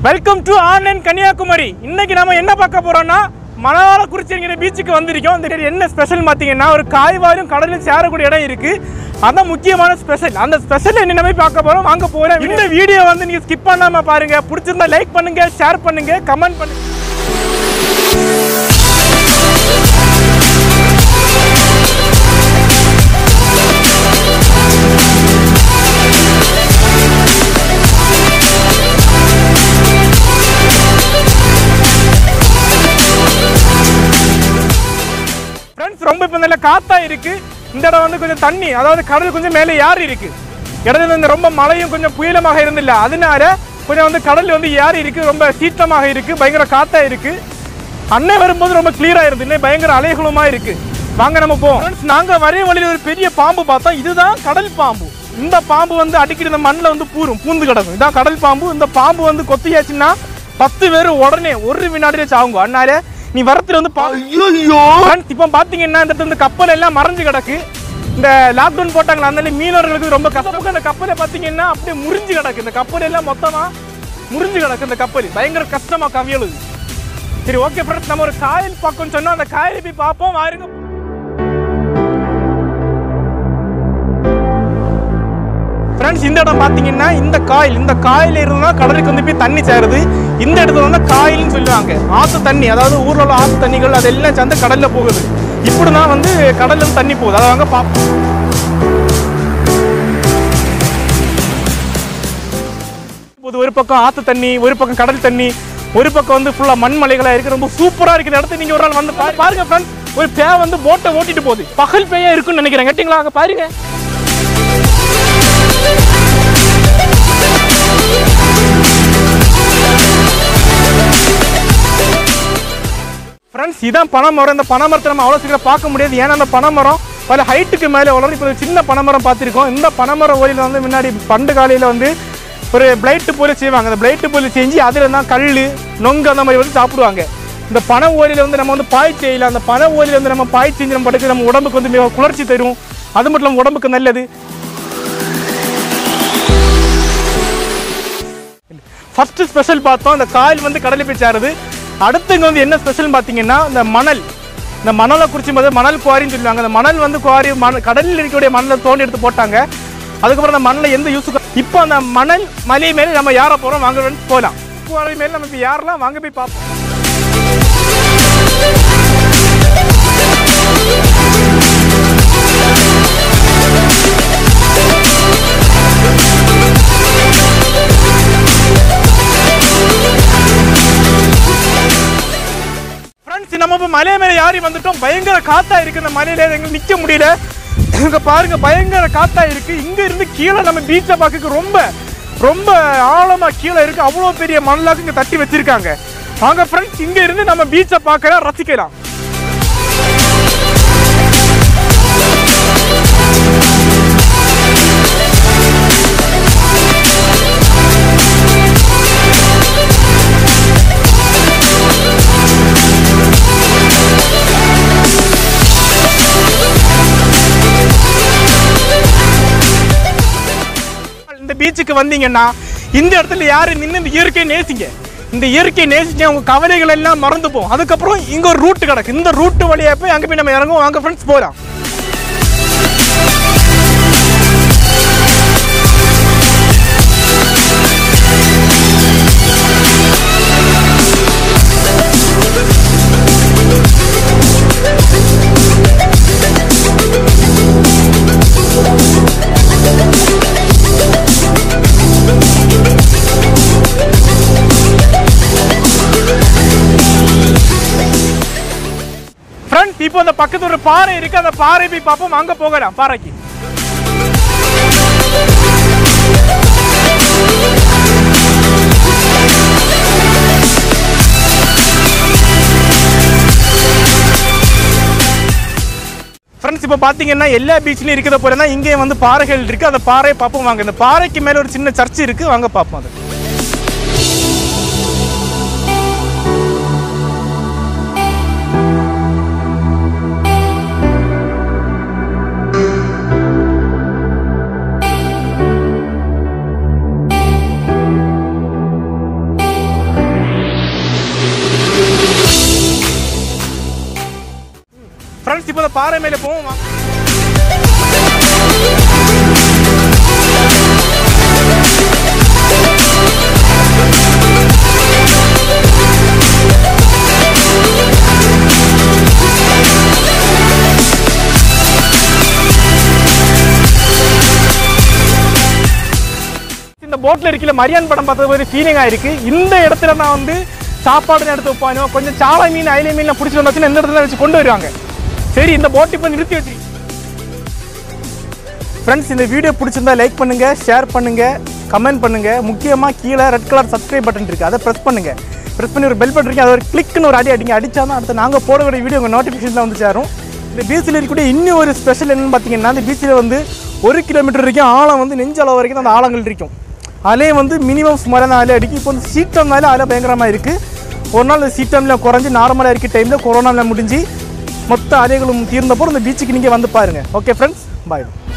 Welcome to online Kanyakumari இன்னைக்கு நாம என்ன பார்க்க போறோம்னா மணவாளக்குறிச்சிங்கிற பீச்சுக்கு வந்திருக்கோம் இந்த இடத்துல என்ன ஸ்பெஷல் பார்த்தீங்கன்னா ஒரு காய்வாரும் கடலும் சேரக்கூடிய இடம் இருக்கு அதான் முக்கியமான ஸ்பெஷல் அந்த ஸ்பெஷல் என்ன போய் பார்க்க போறோம் வாங்க போறோம் இந்த வீடியோ வந்து நீங்க ஸ்கிப் பண்ணாம பாருங்க பிடிச்சிருந்தா லைக் பண்ணுங்க ஷேர் பண்ணுங்க கமெண்ட் பண்ணுங்க ஃப்ரெண்ட்ஸ் ரொம்ப இப்போ நல்ல காத்தா இருக்கு இந்த இடம் வந்து கொஞ்சம் தண்ணி அதாவது கடல் கொஞ்சம் மேலே ஏறி இருக்கு இடத்துல வந்து ரொம்ப மழையும் கொஞ்சம் புயலமாக இருந்தில்ல அதனால கொஞ்சம் வந்து கடல் வந்து ஏறி இருக்கு ரொம்ப சீற்றமாக இருக்கு பயங்கர காத்தா இருக்கு அன்னை வரும்போது ரொம்ப கிளியரா இருந்து இன்னும் பயங்கர அலைகளுமா இருக்கு வாங்க நம்ம போவோம் Friends, நாங்க வரைய வழியில் ஒரு பெரிய பாம்பு பார்த்தோம் இதுதான் கடல் பாம்பு இந்த பாம்பு வந்து அடிக்கடி இந்த மண்ணில் வந்து பூரும் பூந்து கிடக்கும் இதான் கடல் பாம்பு இந்த பாம்பு வந்து கொத்தியாச்சுன்னா பத்து பேர் உடனே ஒரு வினாடியே சாவுங்க அதனால நீ வரத்துல வந்து பா- Friends, இப்போ பாத்தீங்கன்னா இந்த இடத்துல இந்த கப்பல் எல்லாம் மறைஞ்சு கிடக்கு இந்த லாக்டவுன் போட்டாங்களா அதனால மீனவர்களுக்கு ரொம்ப கஷ்டம் அந்த கப்பலை பாத்தீங்கன்னா அப்படியே முறிஞ்சு கிடக்கு இந்த கப்பல் எல்லாம் மொத்தமா முறிஞ்சு கிடக்கு இந்த கப்பல் பயங்கர கஷ்டமா கவியலுது சரி ஓகே ஃப்ரெண்ட்ஸ் நம்ம ஒரு காயல் பக்கம்னு சொன்னோம் அந்த காயலை போய் பார்ப்போம் வாருங்க ஃப்ரெண்ட்ஸ் இந்த இடம் பார்த்தீங்கன்னா இந்த காயில் இந்த காயில இருந்து தான் கடலுக்கு வந்து போய் தண்ணி சேருது இந்த இடத்துல வந்து காயில்னு சொல்லுவாங்க ஆற்று தண்ணி அதாவது ஊர்ல உள்ள ஆற்று தண்ணிகள் அதெல்லாம் சேர்ந்து கடல்ல போகுது இப்படி தான் வந்து கடல்ல இருந்து தண்ணி போகுது அதை வாங்க பார்ப்போம் இப்போது ஒரு பக்கம் ஆற்று தண்ணி ஒரு பக்கம் கடல் தண்ணி ஒரு பக்கம் வந்து ஃபுல்லா மண் மலைகளா இருக்கு ரொம்ப சூப்பரா இருக்குது இடத்த நீங்க ஒரு நாள் வந்து பாரு- பாருங்க ஃப்ரெண்ட்ஸ் ஒரு பே வந்து போட்டை ஓட்டிட்டு போகுது பகல் பேயா இருக்குன்னு நினைக்கிறேன் கேட்டிங்களா அங்க பாருங்க ஃப்ரெண்ட்ஸ் இதான் பனைமரம் இந்த பனைமரத்தை நம்ம அவ்வளோ சீக்கிரம் பார்க்க முடியாது ஏன்னா அந்த பனைமரம் பல ஹைட்டுக்கு மேலே வளரும் இப்போ ஒரு சின்ன பனைமரம் பார்த்துருக்கோம் இந்த பனைமரம் ஓலியில் வந்து முன்னாடி பண்டு காலையில் வந்து ஒரு பிளைட்டு போல செய்வாங்க அந்த பிளைட்டு போல செஞ்சு அதில் தான் கல் நொங்கு அந்த மாதிரி வந்து சாப்பிடுவாங்க இந்த பனை ஓலியில் வந்து நம்ம வந்து பாய் செய்யலாம் அந்த பனை ஓலியில் வந்து நம்ம பாய் செஞ்சு நம்ம படுக்க நம்ம உடம்புக்கு வந்து மிக குளிர்ச்சி தரும் அது மட்டும் இல்லாமல் உடம்புக்கு நல்லது ஃபர்ஸ்ட் ஸ்பெஷல் பார்த்தோம் இந்த காயில் வந்து கடலில் போய் சேருது அடுத்து இங்கே வந்து என்ன ஸ்பெஷல் பார்த்தீங்கன்னா இந்த மணல் இந்த மணலை குறிச்சும் போது மணல் குவாரின்னு சொல்லுவாங்க அந்த மணல் வந்து குவாரி மணல் கடலில் இருக்கக்கூடிய மணலை தோண்டி எடுத்து போட்டாங்க அதுக்கப்புறம் அந்த மணலை எந்த யூஸுக்கு இப்போ அந்த மணல் மலை மேலே நம்ம யார போகிறோம் வாங்க வந்து போகலாம் குவாரி மேலே நம்ம இப்போ யாரெல்லாம் வாங்க போய் பார்ப்போம் ஃப்ரெண்ட்ஸ் நம்ம இப்போ மலை மேலே யாரி வந்துட்டோம் பயங்கர காத்தா இருக்கு இந்த மலையில எங்களுக்கு நிக்க முடியல இங்க பாருங்க பயங்கர காத்தா இருக்கு இங்க இருந்து கீழே நம்ம பீச்சை பார்க்க ரொம்ப ரொம்ப ஆழமா கீழே இருக்கு அவ்வளோ பெரிய மணலாக்கு இங்க தட்டி வச்சிருக்காங்க வாங்க ஃப்ரெண்ட்ஸ் இங்க இருந்து நம்ம பீச்சை பார்க்கலாம் ரசிக்கலாம் இந்த பீச்சுக்கு வந்தீங்கன்னா இந்த இடத்துல யாரு நின்று இந்த இயற்கையை நேசிங்க இந்த இயற்கையை நேசிச்சு உங்க கவலைகள் எல்லாம் மறந்து போகும் அதுக்கப்புறம் இங்க ஒரு ரூட் கிடக்கு இந்த ரூட் வழியா போய் அங்க போய் நம்ம இறங்குவோம் வாங்க ஃப்ரெண்ட்ஸ் போலாம் ஃப்ரெண்ட்ஸ் இப்போ அந்த பக்கத்துல ஒரு பாறை இருக்கு அந்த பாறை போய் பார்ப்போம் அங்க போகலாம் பாறைக்கு ஃப்ரெண்ட்ஸ் இப்போ பார்த்தீங்கன்னா எல்லா பீச்லையும் இருக்கிற போல தான் இங்கேயும் வந்து பாறைகள் இருக்கு அந்த பாறையை பார்ப்போம் வாங்க இந்த பாறைக்கு மேலே ஒரு சின்ன சர்ச் இருக்கு வாங்க பார்ப்போம் அது ஃபர்ஸ்ட் இப்போ இந்த பாறை மேலே போவோம் வாங்க. இந்த போட்ல இருக்கல மரியான் படம் பார்த்தது ஒரு ஃபீலிங் ஆயிருக்கு இந்த இடத்துல நான் வந்து சாப்பாடு எடுத்து வைப்பானோ கொஞ்சம் சாலை மீன் அயிலை மீன் பிடிச்சிட்டு வந்தாச்சுன்னா இந்த இடத்துல வச்சு கொண்டு வருவாங்க சரி இந்த போட் இப்போ நிறுத்தி வச்சு ஃப்ரெண்ட்ஸ் இந்த வீடியோ பிடிச்சிருந்தா லைக் பண்ணுங்க ஷேர் பண்ணுங்க கமெண்ட் பண்ணுங்க முக்கியமாக கீழே ரெட் கலர் சப்ஸ்கிரைப் பட்டன் இருக்கு அதை ப்ரெஸ் பண்ணுங்க ப்ரெஸ் பண்ணி ஒரு பெல் பட்டன் இருக்கு அதை ஒரு கிளிக்னு ஒரு அடி அடிங்க அடிச்சா தான் அடுத்து நாங்கள் போடக்கூடிய வீடியோ உங்கள் நோட்டிஃபிகேஷனில் வந்து சேரும் இந்த பீச்சில் இருக்கக்கூடிய இன்னும் ஒரு ஸ்பெஷல் என்னன்னு பார்த்தீங்கன்னா இந்த பீச்சில் வந்து ஒரு கிலோமீட்டர் வரைக்கும் ஆழம் வந்து நெஞ்சளவு வரைக்கும் அந்த ஆழங்கள் இருக்கும் அலே வந்து மினிமம் சுமாரான அலை அடிக்கும் இப்போ வந்து சீட்டம்னால அலை பயங்கரமாக இருக்குது ஒரு நாள் இந்த சீட்டம்ல குறைஞ்சி நார்மலாக இருக்க டைமில் கொரோனாவில் முடிஞ்சு மொத்த அலைகளும் தீர்ந்தப்போ இந்த பீச்சுக்கு நீங்கள் வந்து பாருங்கள் ஓகே ஃப்ரெண்ட்ஸ் பாய்